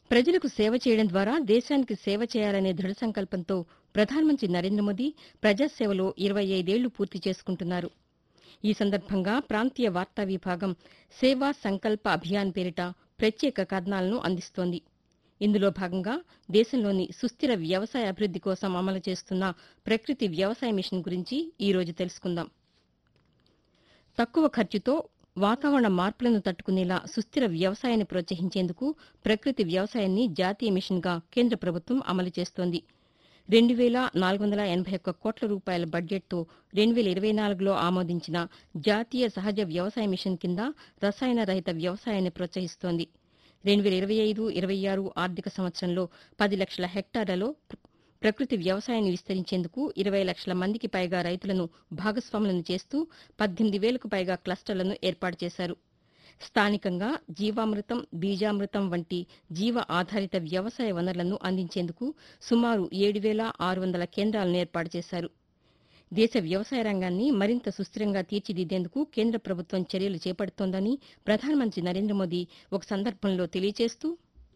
ప్రజలకు సేవ చేయడం ద్వారా దేశానికి సేవ చేయాలనే దృఢ సంకల్పంతో ప్రధానమంత్రి నరేంద్ర మోదీ ప్రజాసేవలో ఇరవై ఐదేళ్లు పూర్తి చేసుకుంటున్నారు ఈ సందర్భంగా ప్రాంతీయ వార్తా విభాగం సేవా సంకల్ప అభియాన్ పేరిట ప్రత్యేక కథనాలను అందిస్తోంది ఇందులో భాగంగా దేశంలోని సుస్థిర వ్యవసాయ అభివృద్ది కోసం అమలు చేస్తున్న ప్రకృతి వ్యవసాయ మిషన్ గురించి ఈ రోజు తెలుసుకుందాం తక్కువ ఖర్చుతో వాతావరణ మార్పులను తట్టుకునేలా సుస్థిర వ్యవసాయాన్ని ప్రోత్సహించేందుకు ప్రకృతి వ్యవసాయాన్ని జాతీయ మిషన్గా కేంద్ర ప్రభుత్వం అమలు చేస్తోంది రెండు వేల నాలుగు వందల ఎనభై ఒక్క కోట్ల రూపాయల బడ్జెట్తో రెండు వేల ఇరవై నాలుగులో ఆమోదించిన జాతీయ సహజ వ్యవసాయ మిషన్ కింద రసాయన రహిత వ్యవసాయాన్ని ప్రోత్సహిస్తోంది రెండు వేల ఇరవై ఐదు ఇరవై ఆరు ఆర్థిక సంవత్సరంలో పది లక్షల హెక్టార్లలో ప్ర- ప్రకృతి వ్యవసాయాన్ని విస్తరించేందుకు ఇరవై లక్షల మందికి పైగా రైతులను భాగస్వాములను చేస్తూ పద్దెనిమిది వేలకు పైగా క్లస్టర్లను ఏర్పాటు చేశారు స్థానికంగా జీవామృతం బీజామృతం వంటి జీవ ఆధారిత వ్యవసాయ వనరులను అందించేందుకు సుమారు ఏడు వేల ఆరు వందల కేంద్రాలను ఏర్పాటు చేశారు దేశ వ్యవసాయ రంగాన్ని మరింత సుస్థిరంగా తీర్చిదిద్దేందుకు కేంద్ర ప్రభుత్వం చర్యలు చేపడుతోందని ప్రధానమంత్రి నరేంద్ర మోదీ ఒక సందర్భంలో తెలియజేస్తూ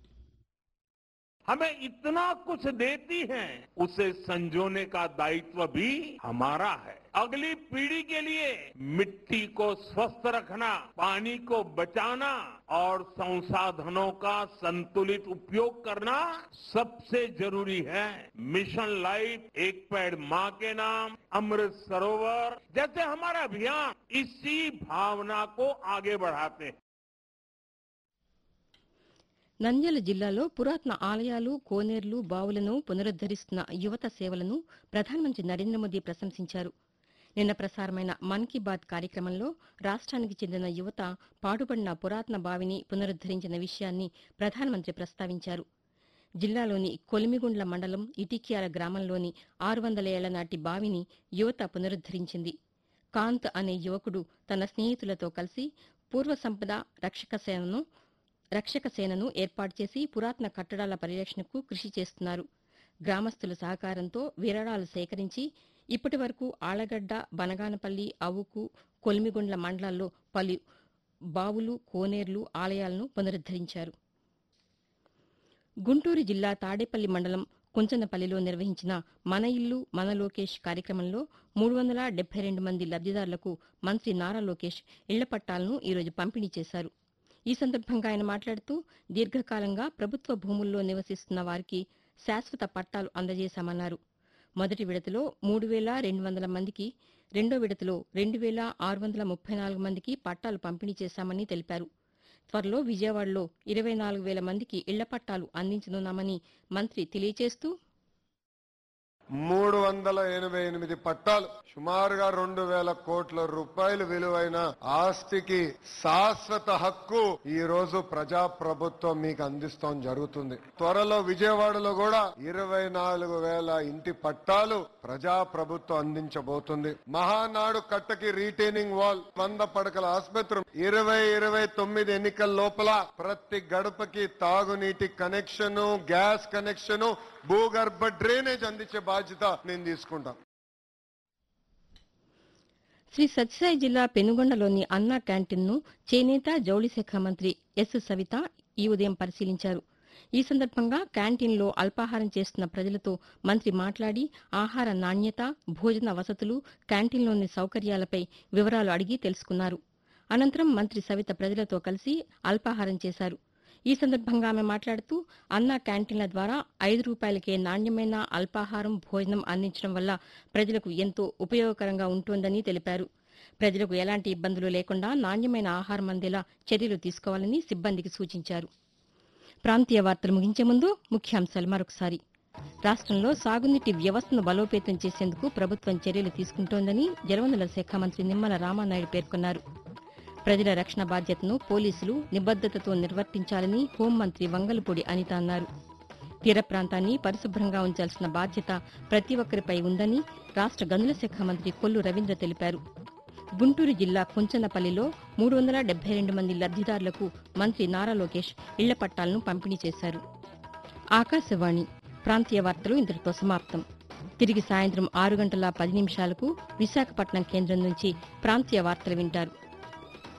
हमें इतना कुछ देती है उसे संजोने का दायित्व भी हमारा है अगली पीढ़ी के लिए मिट्टी को स्वस्थ रखना पानी को बचाना और संसाधनों का संतुलित उपयोग करना सबसे जरूरी है मिशन लाइफ एक पेड़ माँ के नाम अमृत सरोवर जैसे हमारा अभियान इसी भावना को आगे बढ़ाते हैं నంద్యాల జిల్లాలో పురాతన ఆలయాలు కోనేర్లు బావులను పునరుద్దరిస్తున్న యువత సేవలను ప్రధానమంత్రి నరేంద్ర మోదీ ప్రశంసించారు నిన్న ప్రసారమైన మన్ కీ బాత్ కార్యక్రమంలో రాష్ట్రానికి చెందిన యువత పాడుపడిన పురాతన బావిని పునరుద్దరించిన విషయాన్ని ప్రధానమంత్రి ప్రస్తావించారు జిల్లాలోని కొలిమిగుండ్ల మండలం ఇటిక్యాల గ్రామంలోని ఆరు వందల ఏళ్ల నాటి బావిని యువత పునరుద్దరించింది కాంత్ అనే యువకుడు తన స్నేహితులతో కలిసి పూర్వ సంపద రక్షక సేనను రక్షక సేనను ఏర్పాటు చేసి పురాతన కట్టడాల పరిరక్షణకు కృషి చేస్తున్నారు గ్రామస్తుల సహకారంతో విరాళాలు సేకరించి ఇప్పటి వరకు ఆళ్లగడ్డ బనగానపల్లి అవుకు కొలిమిగుండ్ల మండలాల్లో పలు బావులు కోనేర్లు ఆలయాలను పునరుద్దరించారు గుంటూరు జిల్లా తాడేపల్లి మండలం కుంచనపల్లిలో నిర్వహించిన మన ఇల్లు మన లోకేష్ కార్యక్రమంలో మూడు వందల డెబ్బై రెండు మంది లబ్దిదారులకు మంత్రి నారా లోకేష్ ఇళ్ల పట్టాలను ఈరోజు పంపిణీ చేశారు ఈ సందర్భంగా ఆయన మాట్లాడుతూ దీర్ఘకాలంగా ప్రభుత్వ భూముల్లో నివసిస్తున్న వారికి శాశ్వత పట్టాలు అందజేశామన్నారు మొదటి విడతలో మూడు వేల రెండు వందల మందికి రెండో విడతలో రెండు వేల ఆరు వందల ముప్పై నాలుగు మందికి పట్టాలు పంపిణీ చేశామని తెలిపారు త్వరలో విజయవాడలో ఇరవై నాలుగు వేల మందికి ఇళ్ల పట్టాలు అందించనున్నామని మంత్రి తెలియజేస్తూ మూడు వందల ఎనభై ఎనిమిది పట్టాలు సుమారుగా రెండు వేల కోట్ల రూపాయలు విలువైన ఆస్తికి శాశ్వత హక్కు ఈ రోజు ప్రజా ప్రభుత్వం మీకు అందిస్తాం జరుగుతుంది త్వరలో విజయవాడలో కూడా ఇరవై నాలుగు వేల ఇంటి పట్టాలు ప్రజా ప్రభుత్వం అందించబోతుంది మహానాడు కట్టకి రీటైనింగ్ వాల్ వంద పడకల ఆసుపత్రి ఇరవై ఇరవై తొమ్మిది ఎన్నికల లోపల ప్రతి గడపకి తాగునీటి కనెక్షన్ గ్యాస్ కనెక్షన్ భూగర్భ డ్రైనేజ్ అందించే బాధ్యత నేను తీసుకుంటాం శ్రీ సత్యసాయి జిల్లా పెనుగొండలోని అన్నా క్యాంటీన్ను చేనేత జౌళి శాఖ మంత్రి ఎస్ సవిత ఈ ఉదయం పరిశీలించారు ఈ సందర్భంగా క్యాంటీన్లో అల్పాహారం చేస్తున్న ప్రజలతో మంత్రి మాట్లాడి ఆహార నాణ్యత భోజన వసతులు క్యాంటీన్లోని సౌకర్యాలపై వివరాలు అడిగి తెలుసుకున్నారు అనంతరం మంత్రి సవిత ప్రజలతో కలిసి అల్పాహారం చేశారు ఈ సందర్భంగా ఆమె మాట్లాడుతూ అన్నా క్యాంటీన్ల ద్వారా ఐదు రూపాయలకే నాణ్యమైన అల్పాహారం భోజనం అందించడం వల్ల ప్రజలకు ఎంతో ఉపయోగకరంగా ఉంటోందని తెలిపారు ప్రజలకు ఎలాంటి ఇబ్బందులు లేకుండా నాణ్యమైన ఆహారం అందేలా చర్యలు తీసుకోవాలని సిబ్బందికి సూచించారు ప్రాంతీయ వార్తలు ముగించే ముందు ముఖ్యాంశాలు మరొకసారి రాష్ట్రంలో సాగునీటి వ్యవస్థను బలోపేతం చేసేందుకు ప్రభుత్వం చర్యలు తీసుకుంటోందని జలవనరుల శాఖ మంత్రి నిమ్మల రామానాయుడు పేర్కొన్నారు ప్రజల రక్షణ బాధ్యతను పోలీసులు నిబద్దతతో నిర్వర్తించాలని హోంమంత్రి వంగలపూడి అనిత అన్నారు తీర ప్రాంతాన్ని పరిశుభ్రంగా ఉంచాల్సిన బాధ్యత ప్రతి ఒక్కరిపై ఉందని రాష్ట్ర గనుల శాఖ మంత్రి కొల్లు రవీంద్ర తెలిపారు గుంటూరు జిల్లా కుంచనపల్లిలో మూడు వందల డెబ్బై రెండు మంది లబ్దిదారులకు మంత్రి నారా లోకేష్ ఇళ్ల పట్టాలను పంపిణీ చేశారు ఆకాశవాణి ప్రాంతీయ వార్తలు ఇంతటితో సమాప్తం తిరిగి సాయంత్రం ఆరు గంటల పది నిమిషాలకు విశాఖపట్నం కేంద్రం నుంచి ప్రాంతీయ వార్తలు వింటారు